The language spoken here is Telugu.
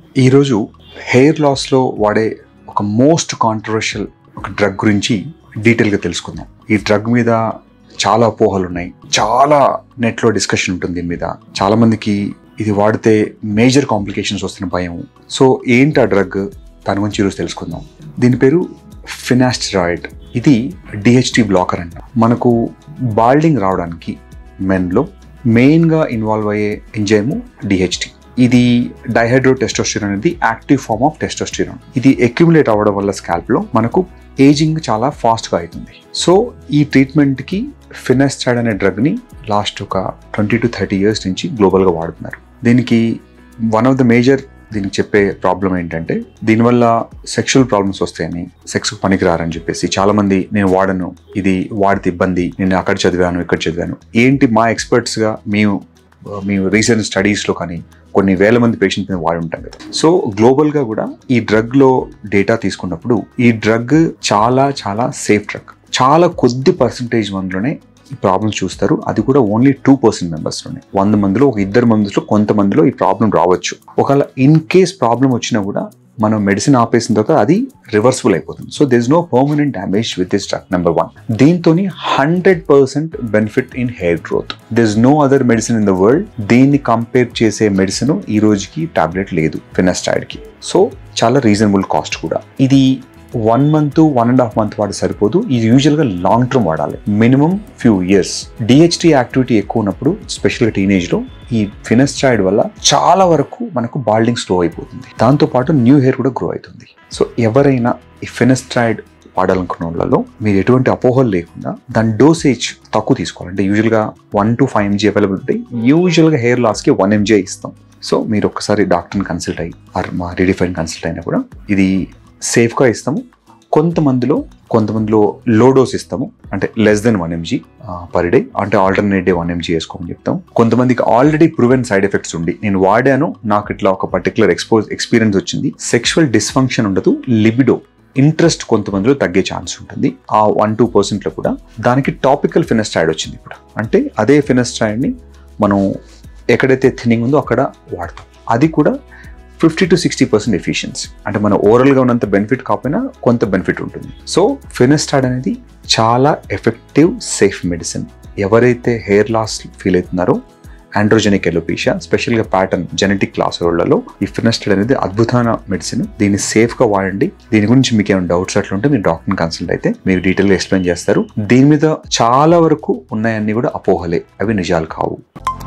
ఈరోజు హెయిర్ లాస్లో వాడే ఒక మోస్ట్ కాంట్రవర్షియల్ ఒక డ్రగ్ గురించి డీటెయిల్గా తెలుసుకుందాం ఈ డ్రగ్ మీద చాలా అపోహలు ఉన్నాయి చాలా నెట్లో డిస్కషన్ ఉంటుంది దీని మీద చాలా మందికి ఇది వాడితే మేజర్ కాంప్లికేషన్స్ వస్తున్న భయం సో ఏంటి ఆ డ్రగ్ దాని గురించి ఈరోజు తెలుసుకుందాం దీని పేరు ఫినాస్టిరాయిడ్ ఇది డిహెచ్టి బ్లాకర్ అంట మనకు బాల్డింగ్ రావడానికి మెన్లో మెయిన్గా ఇన్వాల్వ్ అయ్యే ఎంజైము డిహెచ్టి ఇది డైహైడ్రో టెస్టోస్టిరాన్ అనేది యాక్టివ్ ఫార్మ్ ఆఫ్ టెస్టోస్టిరాన్ ఇది అక్యుములేట్ అవ్వడం వల్ల స్కాల్ప్లో మనకు ఏజింగ్ చాలా ఫాస్ట్గా అవుతుంది సో ఈ ట్రీట్మెంట్కి ఫినెస్ట్రైడ్ అనే డ్రగ్ని లాస్ట్ ఒక ట్వంటీ టు థర్టీ ఇయర్స్ నుంచి గ్లోబల్గా వాడుతున్నారు దీనికి వన్ ఆఫ్ ద మేజర్ దీనికి చెప్పే ప్రాబ్లం ఏంటంటే దీనివల్ల సెక్షువల్ ప్రాబ్లమ్స్ వస్తాయని సెక్స్ పనికిరారని చెప్పేసి చాలా మంది నేను వాడను ఇది వాడితే ఇబ్బంది నేను అక్కడ చదివాను ఇక్కడ చదివాను ఏంటి మా ఎక్స్పర్ట్స్గా మేము మేము రీసెంట్ స్టడీస్లో కానీ కొన్ని వేల మంది పేషెంట్స్ మీద వాడి ఉంటాం కదా సో గ్లోబల్గా కూడా ఈ డ్రగ్లో డేటా తీసుకున్నప్పుడు ఈ డ్రగ్ చాలా చాలా సేఫ్ డ్రగ్ చాలా కొద్ది పర్సంటేజ్ మందిలోనే ఈ ప్రాబ్లమ్స్ చూస్తారు అది కూడా ఓన్లీ టూ పర్సెంట్ మెంబర్స్లోనే వంద మందిలో ఒక ఇద్దరు మందిలో కొంతమందిలో ఈ ప్రాబ్లం రావచ్చు ఒకవేళ ఇన్ కేస్ ప్రాబ్లం వచ్చినా కూడా మనం మెడిసిన్ ఆపేసిన తర్వాత అది రివర్సిబుల్ అయిపోతుంది so this no permanent damage with this drug number one దీంతో hundred percent benefit in hair growth this no other medicine in the world దీన్ని కంపేర్ చేసే మెడిసిన్ ఈ రోజుకి టాబ్లెట్ లేదు ఫినస్టైడ్కి సో చాలా రీజనబుల్ కాస్ట్ కూడా ఇది one month one and half month వాడి సరిపోదు ఇది యూజువల్గా లాంగ్ టర్మ్ వాడాలి minimum few years DHT activity ఎక్కువ ఉన్నప్పుడు స్పెషల్గా టీనేజ్లో ఈ ఫినస్ట్రాయిడ్ వల్ల చాలా వరకు మనకు బాల్డింగ్ స్లో అయిపోతుంది దాంతోపాటు న్యూ హెయిర్ కూడా గ్రో అవుతుంది సో ఎవరైనా ఈ ఫినస్ట్రాయిడ్ వాడాలనుకున్న వాళ్ళలో మీరు ఎటువంటి అపోహలు లేకుండా దాని డోసేజ్ తక్కువ తీసుకోవాలి అంటే యూజువల్గా one to five MG available ఉంటాయి యూజువల్గా హెయిర్ లాస్కి వన్ ఎంజీ ఇస్తాం సో మీరు ఒక్కసారి డాక్టర్ని కన్సల్ట్ అయ్యి ఆర్ మా రెడీఫైన్ కన్సల్ట్ అయినా కూడా ఇది సేఫ్గా ఇస్తాము కొంతమందిలో కొంతమందిలో లో డోస్ ఇస్తాము అంటే less than one MG per day అంటే ఆల్టర్నేట్ డే వన్ ఎంజీ వేసుకోమని చెప్తాం కొంతమందికి ఆల్రెడీ ప్రూవెన్ సైడ్ ఎఫెక్ట్స్ ఉండి నేను వాడాను నాకు ఇట్లా ఒక పర్టికులర్ ఎక్స్పోజ్ ఎక్స్పీరియన్స్ వచ్చింది సెక్షువల్ డిస్ఫంక్షన్ ఉండదు లిబిడో ఇంట్రెస్ట్ కొంతమందిలో తగ్గే ఛాన్స్ ఉంటుంది ఆ వన్ టూ పర్సెంట్లో కూడా దానికి టాపికల్ ఫినస్ట్రాయిడ్ వచ్చింది ఇప్పుడు అంటే అదే ఫినస్ట్రాయిడ్ని మనం ఎక్కడైతే థినింగ్ ఉందో అక్కడ వాడతాం అది కూడా fifty to sixty percent efficiency అంటే మన ఓవరాల్గా ఉన్నంత బెనిఫిట్ కాకపోయినా కొంత బెనిఫిట్ ఉంటుంది సో ఫినస్టాడ్ అనేది చాలా ఎఫెక్టివ్ సేఫ్ మెడిసిన్ ఎవరైతే హెయిర్ లాస్ ఫీల్ అవుతున్నారో ఆండ్రోజెనిక్ ఎలోపీషియా స్పెషల్గా ప్యాటర్న్ జెనెటిక్ క్లాస్ వాళ్ళలో ఈ ఫినస్టెడ్ అనేది అద్భుతమైన మెడిసిన్ దీన్ని సేఫ్గా వాడండి దీని గురించి మీకు ఏమైనా డౌట్స్ అట్లా ఉంటే మీరు డాక్టర్ని కన్సల్ట్ అయితే మీరు డీటెయిల్గా ఎక్స్ప్లెయిన్ చేస్తారు దీని మీద చాలా వరకు ఉన్నాయన్నీ కూడా అపోహలే అవి నిజాలు కావు